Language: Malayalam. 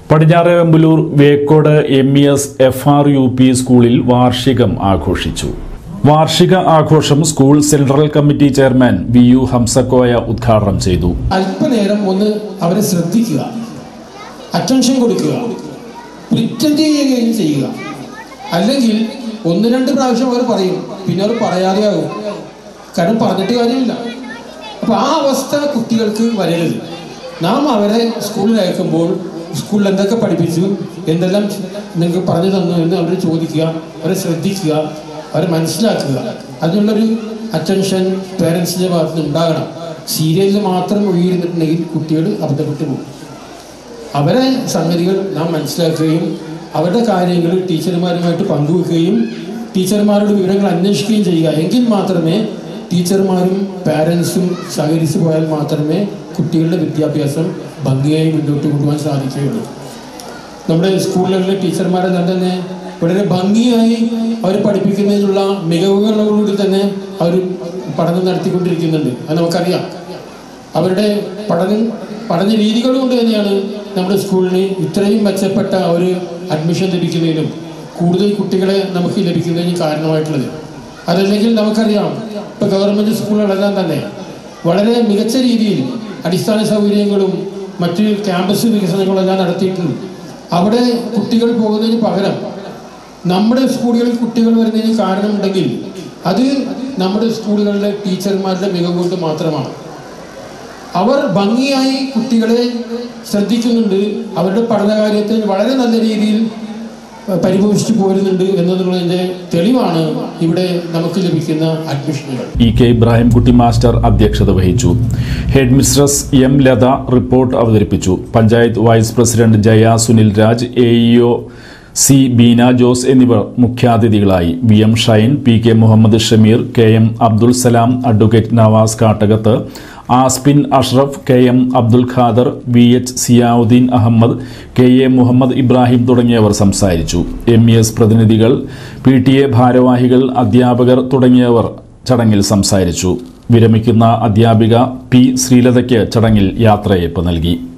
പടിഞ്ഞാറേവമ്പലൂർ Vekkode M E S F R U P സ്കൂളിൽ വാർഷികം ആഘോഷിച്ചു വാർഷിക ആഘോഷം school central committee chairman V U Hamsakoya ഉദ്ഘാടനം ചെയ്തു അല്പനേരം ഒന്ന് അവരെ ശ്രദ്ധിക്കുക അറ്റൻഷൻ കൊടുക്കുക പ്രിറ്റൻഡ് ചെയ്യുകയും ചെയ്യുക അല്ലെങ്കിൽ ഒന്ന് രണ്ട് പ്രാവശ്യം അവർ പറയും പിന്നെ അവർ പറയാതെയാകും കാരണം പറഞ്ഞിട്ട് കാര്യമില്ല അപ്പോൾ ആ അവസ്ഥ കുട്ടികൾക്ക് വരരുത് നാം അവരെ സ്കൂളിൽ അയക്കുമ്പോൾ സ്കൂളിൽ എന്തൊക്കെ പഠിപ്പിച്ചു എന്തെല്ലാം നിങ്ങൾക്ക് പറഞ്ഞു തന്നു എന്ന് അവർ ചോദിക്കുക അവരെ ശ്രദ്ധിക്കുക അവരെ മനസ്സിലാക്കുക അതിനുള്ളൊരു അറ്റൻഷൻ പേരൻസിൻ്റെ ഭാഗത്ത് നിന്ന് ഉണ്ടാകണം സീരിയലിൽ മാത്രം ഒഴിയിരുന്നിട്ടുണ്ടെങ്കിൽ കുട്ടികൾ അബദ്ധപ്പെട്ടു പോകും അവരെ സംഗതികൾ നാം മനസ്സിലാക്കുകയും അവരുടെ കാര്യങ്ങൾ ടീച്ചർമാരുമായിട്ട് പങ്കുവെക്കുകയും ടീച്ചർമാരോട് വിവരങ്ങൾ അന്വേഷിക്കുകയും ചെയ്യുക എങ്കിൽ മാത്രമേ ടീച്ചർമാരും പാരൻസും സഹകരിച്ചു പോയാൽ മാത്രമേ കുട്ടികളുടെ വിദ്യാഭ്യാസം ഭംഗിയായി മുന്നോട്ട് കൊണ്ടുപോകാൻ സാധിക്കുകയുള്ളൂ നമ്മുടെ സ്കൂളുകളിലെ ടീച്ചർമാരെല്ലാം തന്നെ വളരെ ഭംഗിയായി അവർ പഠിപ്പിക്കുന്നതിനുള്ള മികവുകളോടുകൂടി തന്നെ അവർ പഠനം നടത്തിക്കൊണ്ടിരിക്കുന്നുണ്ട് അത് നമുക്കറിയാം അവരുടെ പഠനം പഠന രീതികൾ കൊണ്ട് തന്നെയാണ് നമ്മുടെ സ്കൂളിന് ഇത്രയും മെച്ചപ്പെട്ട ഒരു അഡ്മിഷൻ ലഭിക്കുന്നതിനും കൂടുതൽ കുട്ടികളെ നമുക്ക് ലഭിക്കുന്നതിന് കാരണമായിട്ടുള്ളത് അതല്ലെങ്കിൽ നമുക്കറിയാം ഇപ്പോൾ ഗവൺമെൻറ് സ്കൂളുകളെല്ലാം തന്നെ വളരെ മികച്ച രീതിയിൽ അടിസ്ഥാന സൗകര്യങ്ങളും മറ്റ് ക്യാമ്പസ് വികസനങ്ങളെല്ലാം നടത്തിയിട്ടുണ്ട് അവിടെ കുട്ടികൾ പോകുന്നതിന് പകരം നമ്മുടെ സ്കൂളുകളിൽ കുട്ടികൾ വരുന്നതിന് കാരണമുണ്ടെങ്കിൽ അത് നമ്മുടെ സ്കൂളുകളിലെ ടീച്ചർമാരുടെ മികവ് കൊണ്ട് മാത്രമാണ് അവർ ഭംഗിയായി കുട്ടികളെ ശ്രദ്ധിക്കുന്നുണ്ട് അവരുടെ പഠനകാര്യത്തിൽ വളരെ നല്ല രീതിയിൽ പരിപോഷിച്ചു പോരുന്നുണ്ട് എന്നതിനുള്ളതിൻ്റെ തെളിവാണ് ഇവിടെ നമുക്ക് ലഭിക്കുന്ന അഡ്മിഷനുകൾ ഇ കെ ഇബ്രാഹിംകുട്ടി മാസ്റ്റർ അധ്യക്ഷത വഹിച്ചു head mistress M Latha report അവതരിപ്പിച്ചു panchayat vice president Jaya Sunil Raj A EO C Beena Jose എന്നിവർ മുഖ്യാതിഥികളായി V M Shine P K Muhammad Shameer K M Abdul Salam advocate Navas Kattakath ആസ്പിൻ Ashraf K M Abdul Khader V H Siyavudheen Ahmed K A Muhammad Ibrahim തുടങ്ങിയവർ സംസാരിച്ചു എം ഇ എസ് പ്രതിനിധികൾ പി ടി എ ഭാരവാഹികൾ അധ്യാപകർ തുടങ്ങിയവർ ചടങ്ങിൽ സംസാരിച്ചു വിരമിക്കുന്ന അധ്യാപിക പി ശ്രീലതയ്ക്ക് ചടങ്ങിൽ യാത്രയയപ്പ് നൽകി